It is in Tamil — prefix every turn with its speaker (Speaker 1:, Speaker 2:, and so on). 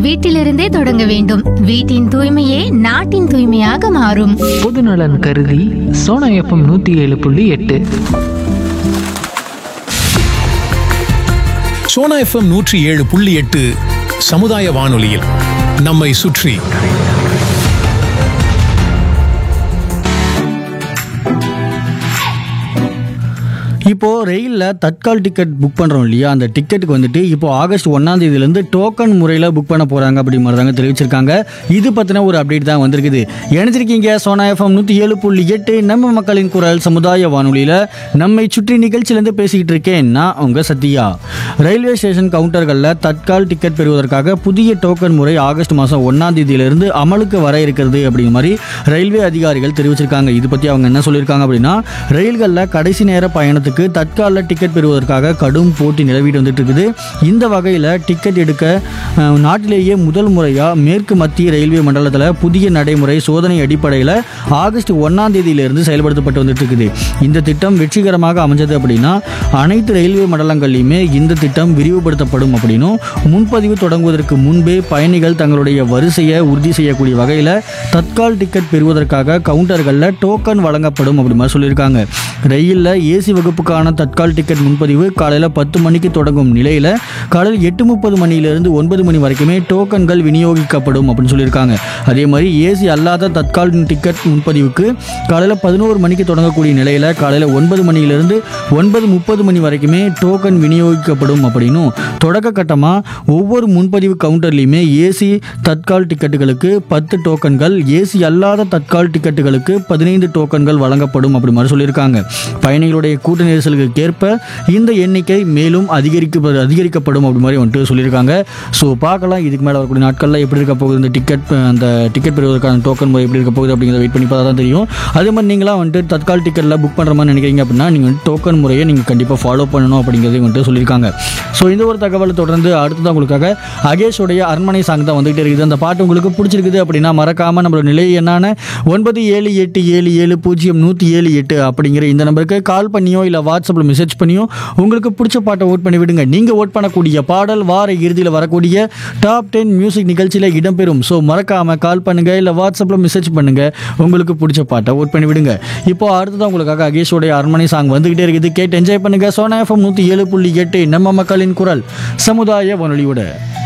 Speaker 1: வீட்டிலிருந்தே தொடங்க வேண்டும் வீட்டின் தூய்மையே நாட்டின் தூய்மையாக மாறும்
Speaker 2: பொதுநலன் கருதி சோனா எஃப்எம் நூற்றி ஏழு புள்ளி எட்டு
Speaker 3: சோனா எஃப்எம் நூற்றி ஏழு புள்ளி எட்டு சமுதாய வானொலியில் நம்மை சுற்றி
Speaker 4: இப்போ ரயிலில் தட்கால் டிக்கெட் புக் பண்ணுறோம் இல்லையா அந்த டிக்கெட்டுக்கு வந்துட்டு இப்போ ஆகஸ்ட் ஒன்றாம் தேதியிலேருந்து டோக்கன் முறையில் புக் பண்ண போகிறாங்க அப்படி மாதிரி தாங்க தெரிவிச்சிருக்காங்க இது பற்றின ஒரு அப்டேட் தான் வந்திருக்குது இணைஞ்சிருக்கீங்க சோனா எஃப்எம் நூற்றி ஏழு புள்ளி எட்டு நம்ம மக்களின் குரல் சமுதாய வானொலியில் நம்மை சுற்றி நிகழ்ச்சியிலேருந்து பேசிக்கிட்டு இருக்கேன் நான் உங்கள் சத்யா ரயில்வே ஸ்டேஷன் கவுண்டர்களில் தட்கால் டிக்கெட் பெறுவதற்காக புதிய டோக்கன் முறை ஆகஸ்ட் மாதம் ஒன்றாம் தேதியிலிருந்து அமலுக்கு வர இருக்கிறது அப்படிங்கிற மாதிரி ரயில்வே அதிகாரிகள் தெரிவிச்சிருக்காங்க இது பற்றி அவங்க என்ன சொல்லியிருக்காங்க அப்படின்னா ரயில்களில் கடைசி நேர பயணத்துக்கு தற்கால டிக்கெட் பெறுவதற்காக கடும் போட்டி நிலவிட்டு வந்துட்டு இருக்குது இந்த வகையில் டிக்கெட் எடுக்க அஹ், நாட்டிலேயே முதல் முறையாக மேற்கு மத்திய ரயில்வே மண்டலத்தில் புதிய நடைமுறை சோதனை அடிப்படையில் ஆகஸ்ட் ஒன்றாம் தேதியிலிருந்து செயல்படுத்தப்பட்டு வந்துட்டு இருக்குது இந்த திட்டம் வெற்றிகரமாக அமைஞ்சது அப்படின்னா அனைத்து ரயில்வே மண்டலங்கள்லையுமே இந்த திட்டம் விரிவுபடுத்தப்படும் அப்படின்னும் முன்பதிவு தொடங்குவதற்கு முன்பே பயணிகள் தங்களுடைய வரிசையை உறுதி செய்யக்கூடிய வகையில் தற்கால் டிக்கெட் பெறுவதற்காக கவுண்டர்களில் டோக்கன் வழங்கப்படும் அப்படி மாதிரி சொல்லியிருக்காங்க ரயிலில் ஏசி வகுப்புக்கான தற்கால் டிக்கெட் முன்பதிவு காலையில் பத்து மணிக்கு தொடங்கும் நிலையில் காலையில் எட்டு முப்பது மணியிலிருந்து ஒன்பது மணி வரைக்குமே டோக்கன்கள் விநியோகிக்கப்படும் அப்படின்னு சொல்லியிருக்காங்க அதே மாதிரி ஏசி அல்லாத தற்கால் டிக்கெட் முன்பதிவுக்கு காலையில் பதினோரு மணிக்கு தொடங்கக்கூடிய நிலையில் காலையில் ஒன்பது மணியிலிருந்து ஒன்பது முப்பது மணி வரைக்குமே டோக்கன் விநியோகிக்கப்படும் அப்படின்னும் தொடக்க கட்டமாக ஒவ்வொரு முன்பதிவு கவுண்டர்லையுமே ஏசி தற்கால் டிக்கெட்டுகளுக்கு பத்து டோக்கன்கள் ஏசி அல்லாத தற்கால் டிக்கெட்டுகளுக்கு பதினைந்து டோக்கன்கள் வழங்கப்படும் அப்படி மாதிரி சொல்லியிருக்காங்க பயணிகளுடைய கூட்ட நெரிசலுக்கு ஏற்ப இந்த எண்ணிக்கை மேலும் அதிகரிக்க அதிகரிக்கப்படும் அப்படி மாதிரி வந்துட்டு சொல்லியிருக்காங்க ஸோ பார்க்கலாம் இதுக்கு மேலே வரக்கூடிய நாட்களில் எப்படி இருக்க போகுது இந்த டிக்கெட் அந்த டிக்கெட் பெறுவதற்கான டோக்கன் முறை எப்படி இருக்க போகுது அப்படிங்கிறத வெயிட் பண்ணி பார்த்தா தான் தெரியும் அதே மாதிரி நீங்களாம் வந்துட்டு தற்கால் டிக்கெட்டில் புக் பண்ணுற மாதிரி நினைக்கிறீங்க அப்படின்னா நீங்கள் வந்து டோக்கன் முறையை நீங்கள் கண்டிப்பாக ஃபாலோ பண்ணணும் அப்படிங்கிறதையும் வந்துட்டு சொல்லியிருக்காங்க ஸோ இந்த ஒரு தகவலை தொடர்ந்து அடுத்ததான் உங்களுக்காக அகேஷோடைய அரண்மனை சாங் தான் வந்துகிட்டே இருக்குது அந்த பாட்டு உங்களுக்கு பிடிச்சிருக்குது அப்படின்னா மறக்காமல் நம்மளோட நிலை என்னான ஒன்பது ஏழு எட்டு ஏழு ஏழு பூஜ்ஜியம் நூற்றி ஏழு எட்டு அப்படிங்கிற இந்த நம்பருக்கு கால் பண்ணியோ இல்லை வாட்ஸ்அப்பில் மெசேஜ் பண்ணியோ உங்களுக்கு பிடிச்ச பாட்டை ஓட் பண்ணி விடுங்க நீங்கள் ஓட் பண்ணக்கூடிய பாடல் வார இறுதியில் வரக்கூடிய டாப் டென் மியூசிக் நிகழ்ச்சியில் இடம்பெறும் ஸோ மறக்காமல் கால் பண்ணுங்கள் இல்லை வாட்ஸ்அப்பில் மெசேஜ் பண்ணுங்கள் உங்களுக்கு பிடிச்ச பாட்டை ஓட் பண்ணி விடுங்க இப்போ அடுத்ததான் உங்களுக்காக அகேஷோடைய அரண்மனை சாங் வந்துகிட்டே இருக்குது கேட்டு என்ஜாய் பண்ணுங்கள் சோனா எஃப்எம் நூற்றி ஏழு புள்ளி எட்டு நம்ம மக்களின் குரல் சமுதாய வானொலியோட